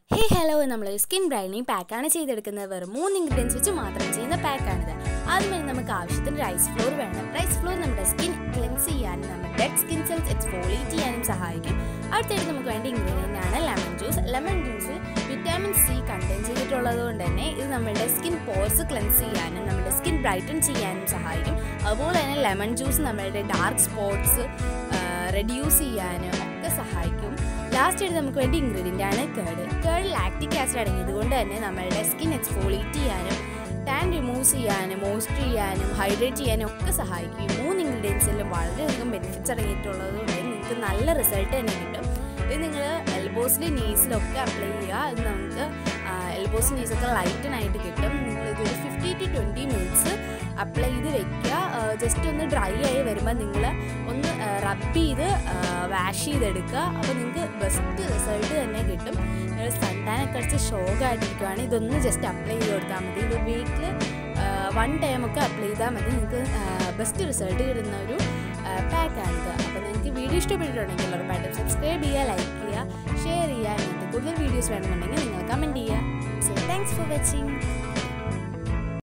ഹേ hello നമ്മൾ skin ബ്രൈനിങ് പാക്കാണ് ചെയ്തെടുക്കുന്നത് വെറും മൂന്ന് ഇൻഗ്രീഡിയൻസ് വെച്ച് മാത്രം ചെയ്യുന്ന പാക്കാണിത് ആദ്യമേ നമുക്ക് ആവശ്യത്തിന് റൈസ് ഫ്ലോർ വേണം റൈസ് ഫ്ലോർ നമ്മുടെ സ്കിൻ ക്ലെൻസ് ചെയ്യാനും നമ്മുടെ ഡെഡ് സ്കിൻ സെൽസ് എക്സ്ഫോളിയേറ്റ് ചെയ്യാനും സഹായിക്കും അടുത്തായിട്ട് നമുക്ക് വേണ്ട ഇൻഗ്രീഡിയൻ്റ് ആണ് ലെമൺ ജ്യൂസ് ലെമൺ ജ്യൂസിൽ വിറ്റാമിൻ സി കണ്ടെയ്ൻ ചെയ്തിട്ടുള്ളത് കൊണ്ട് തന്നെ ഇത് നമ്മുടെ സ്കിൻ പോർസ് ക്ലെൻസ് ചെയ്യാനും നമ്മുടെ സ്കിൻ ബ്രൈറ്റൻ ചെയ്യാനും സഹായിക്കും അതുപോലെ തന്നെ ലെമൺ ജ്യൂസ് നമ്മുടെ ഡാർക്ക് സ്പോട്ട്സ് റെഡ്യൂസ് ചെയ്യാനും ഒക്കെ സഹായിക്കും ലാസ്റ്റ് ആയിട്ട് നമുക്ക് വേണ്ടി ഇൻഗ്രീഡിയൻ്റ് ആണ് കേട് കേട് ലാക്റ്റിക് ആസിഡ് അടങ്ങിയത് കൊണ്ട് തന്നെ നമ്മളുടെ സ്കിൻ എക്സ്ഫോളിയേറ്റ് ചെയ്യാനും ടാൻ റിമൂവ് ചെയ്യാനും മോയ്സ്ചർ ചെയ്യാനും ഹൈഡ്രേറ്റ് ചെയ്യാനും ഒക്കെ സഹായിക്കും ഈ മൂന്ന് ഇൻഗ്രീഡിയൻസിലും വളരെയധികം ബെനിഫിറ്റ്സ് അടങ്ങിയിട്ടുള്ളത് കൊണ്ട് നിങ്ങൾക്ക് നല്ല റിസൾട്ട് തന്നെ കിട്ടും ഇത് നിങ്ങൾ എൽബോസിലും നീസിലൊക്കെ അപ്ലൈ ചെയ്യുക ഇത് നമുക്ക് എൽബോസ് നീസൊക്കെ ലൈറ്റനായിട്ട് കിട്ടും നിങ്ങൾ ഇതൊരു fifty to twenty minutes apply ചെയ്ത് വെക്കുക ജസ്റ്റ് ഒന്ന് ഡ്രൈ ആയി വരുമ്പോൾ നിങ്ങൾ ഒന്ന് റബ്ബ് ചെയ്ത് വാഷ് ചെയ്തെടുക്കുക അപ്പോൾ നിങ്ങൾക്ക് ബെസ്റ്റ് റിസൾട്ട് തന്നെ കിട്ടും നിങ്ങൾ സൺടാനൊക്കെ അടിച്ച് ഷോക്കായിട്ടിരിക്കുകയാണ് ഇതൊന്ന് ജസ്റ്റ് അപ്ലൈ ചെയ്ത് കൊടുത്താൽ മതി ഇത് വീക്കിൽ വൺ ടൈമൊക്കെ അപ്ലൈ ചെയ്താൽ മതി നിങ്ങൾക്ക് ബെസ്റ്റ് റിസൾട്ട് കിട്ടുന്ന ഒരു പാക്കാണിത് അപ്പോൾ നിങ്ങൾക്ക് വീഡിയോ ഇഷ്ടപ്പെട്ടിട്ടുണ്ടെങ്കിൽ ഉറപ്പായിട്ടും സബ്സ്ക്രൈബ് ചെയ്യുക ലൈക്ക് ചെയ്യുക ഷെയർ ചെയ്യുക അങ്ങനത്തെ കൂടുതൽ വീഡിയോസ് വേണമെന്നുണ്ടെങ്കിൽ നിങ്ങൾ കമൻറ്റ് ചെയ്യുക സോ താങ്ക്സ് ഫോർ വാച്ചിങ്